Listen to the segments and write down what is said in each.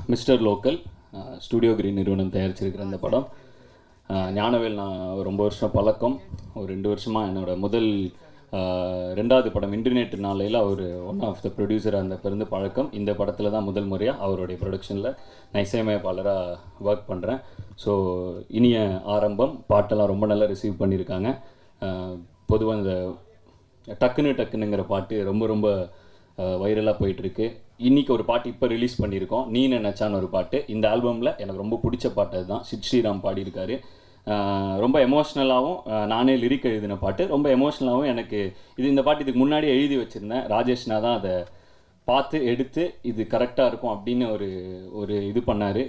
mister local studio green நிறுவனம் தயாரிச்சிருக்கிற இந்த படம் அஹ், ஞானவேல் நான் ரொம்ப வருஷம் பழக்கம் ஒரு ரெண்டு வருஷமாக என்னோட முதல் அஹ், ரெண்டாவது படம் இன்டர்நெட் நாளையில் அவர் ஒன் ஆஃப் த ப்ரொடியூசராக இருந்த பிறந்து பழக்கம் இந்த படத்தில் தான் முதல் முறையாக அவருடைய ப்ரொடக்ஷனில் நான் இசையமைப்பாளராக ஒர்க் பண்ணுறேன் ஸோ இனிய ஆரம்பம் பாட்டெல்லாம் ரொம்ப நல்லா ரிசீவ் பண்ணியிருக்காங்க பொதுவாக இந்த டக்குன்னு டக்குனுங்கிற பாட்டு ரொம்ப ரொம்ப வைரலாக போயிட்டுருக்கு இன்றைக்கி ஒரு பாட்டு இப்போ ரிலீஸ் பண்ணியிருக்கோம் நீ நினச்சான்னு ஒரு பாட்டு இந்த ஆல்பமில் எனக்கு ரொம்ப பிடிச்ச பாட்டு அதுதான் சித் ஸ்ரீராம் பாடியிருக்காரு அஹ் ரொம்ப எமோஷ்னலாகவும் நானே லிரிக் எழுதின பாட்டு ரொம்ப எமோஷ்னலாகவும் எனக்கு இது இந்த பாட்டு இதுக்கு முன்னாடி எழுதி வச்சுருந்தேன் ராஜேஷ்னா தான் அதை பார்த்து எடுத்து இது கரெக்டாக இருக்கும் அப்படின்னு ஒரு ஒரு இது பண்ணார்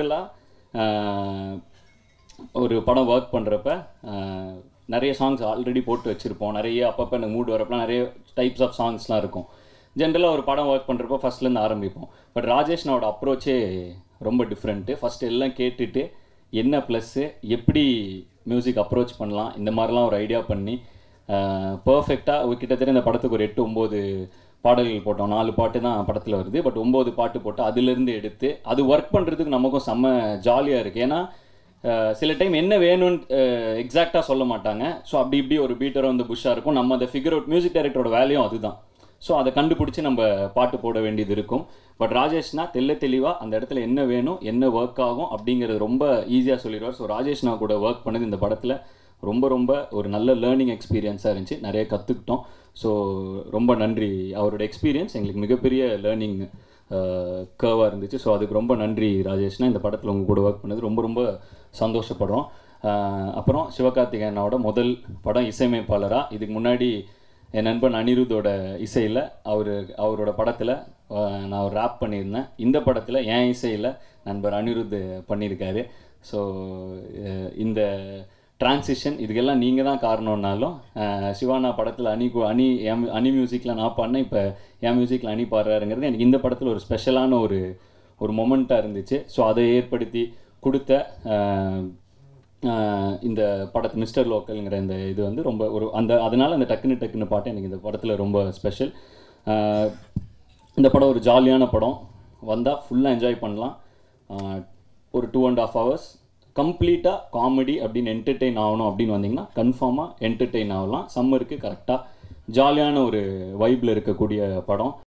ஜென்ரலாக ஒரு படம் ஒர்க் பண்ணுறப்ப நிறைய சாங்ஸ் ஆல்ரெடி போட்டு வச்சுருப்போம் நிறைய அப்பப்போ எனக்கு மூட் வரப்பலாம் நிறைய டைப்ஸ் ஆஃப் சாங்ஸ்லாம் இருக்கும் ஜென்ரலாக ஒரு படம் ஒர்க் பண்ணுறப்போ ஃபஸ்ட்லேருந்து ஆரம்பிப்போம் பட் ராஜேஷ்னோட அப்ரோச்சே ரொம்ப டிஃப்ரெண்ட்டு ஃபஸ்ட்டு எல்லாம் கேட்டுட்டு என்ன ப்ளஸ்ஸு எப்படி மியூசிக் அப்ரோச் பண்ணலாம் இந்த மாதிரிலாம் ஒரு ஐடியா பண்ணி பர்ஃபெக்டாக கிட்டத்தட்ட இந்த படத்துக்கு ஒரு எட்டு ஒம்பது பாடல்கள் போட்டோம் நாலு பாட்டு தான் படத்தில் வருது பட் ஒம்பது பாட்டு போட்டு அதுலேருந்து எடுத்து அது ஒர்க் பண்ணுறதுக்கு நமக்கும் செம்ம ஜாலியாக இருக்குது ஏன்னா அஹ், சில டைம் என்ன வேணும்னு எக்ஸாக்டாக சொல்ல மாட்டாங்க ஸோ அப்படி இப்படி ஒரு பீட்டரோ வந்து புஷ்ஷாக இருக்கும் நம்ம அதை ஃபிகர் அவுட் மியூசிக் டைரக்டரோட வேலையும் அதுதான் ஸோ அதை கண்டுபிடிச்சி நம்ம பாட்டு போட வேண்டியது இருக்கும் பட் ராஜேஷ்னா தெல்ல தெளிவாக அந்த இடத்துல என்ன வேணும் என்ன ஒர்க் ஆகும் அப்படிங்கிறது ரொம்ப ஈஸியாக சொல்லிடுவார் ஸோ ராஜேஷ்னா கூட ஒர்க் பண்ணது இந்த படத்தில் ரொம்ப ரொம்ப ஒரு நல்ல லேர்னிங் எக்ஸ்பீரியன்ஸாக இருந்துச்சு நிறைய கற்றுக்கிட்டோம் ஸோ ரொம்ப நன்றி அவரோட எக்ஸ்பீரியன்ஸ் எங்களுக்கு மிகப்பெரிய லேர்னிங் கர்வாக இருந்துச்சு ஸோ அதுக்கு ரொம்ப நன்றி ராஜேஷ்னா இந்த படத்தில் உங்கள் கூட ஒர்க் பண்ணது ரொம்ப ரொம்ப சந்தோஷப்படுறோம் அஹ் அப்புறம் சிவகார்த்திகேயனோட முதல் படம் இசையமைப்பாளராக இதுக்கு முன்னாடி என் நண்பன் அனிருத்தோட இசையில் அவர் அவரோட படத்தில் நான் ஒரு ரேப் பண்ணியிருந்தேன் இந்த படத்தில் என் இசையில் நண்பர் அனிருத் பண்ணியிருக்காரு ஸோ இந்த டிரான்சிஷன் இதுக்கெல்லாம் நீங்கள் தான் காரணம்னாலும் அஹ், சிவானா படத்தில் அணி கு- அணி என் அணி மியூசிக்கில் நான் பாடினேன் இப்போ என் மியூசிக்கில் அணி பாடுறாருங்கிறது எனக்கு இந்த படத்தில் ஒரு ஸ்பெஷலான ஒரு ஒரு மொமெண்ட்டாக இருந்துச்சு ஸோ அதை ஏற்படுத்தி கொடுத்த அஹ், ஆஹ் இந்த படத்து மிஸ்டர் லோக்கல்ங்கிற இந்த இது வந்து ரொம்ப ஒரு அந்த அதனால் அந்த டக்குன்னு டக்குன்னு பாட்டு எனக்கு இந்த படத்தில் ரொம்ப ஸ்பெஷல் இந்த படம் ஒரு ஜாலியான படம் வந்தால் ஃபுல்லாக என்ஜாய் பண்ணலாம் ஆஹ் ஒரு டூ அண்ட் ஆஃப் ஹவர்ஸ் கம்ப்ளீட்டாக காமெடி அப்படின்னு என்டர்டெயின் ஆகணும் அப்படின்னு வந்தீங்கன்னா கன்ஃபார்மாக என்டர்டெயின் ஆகலாம் சம்மருக்கு கரெக்டாக ஜாலியான ஒரு வைப்பில் இருக்கக்கூடிய படம்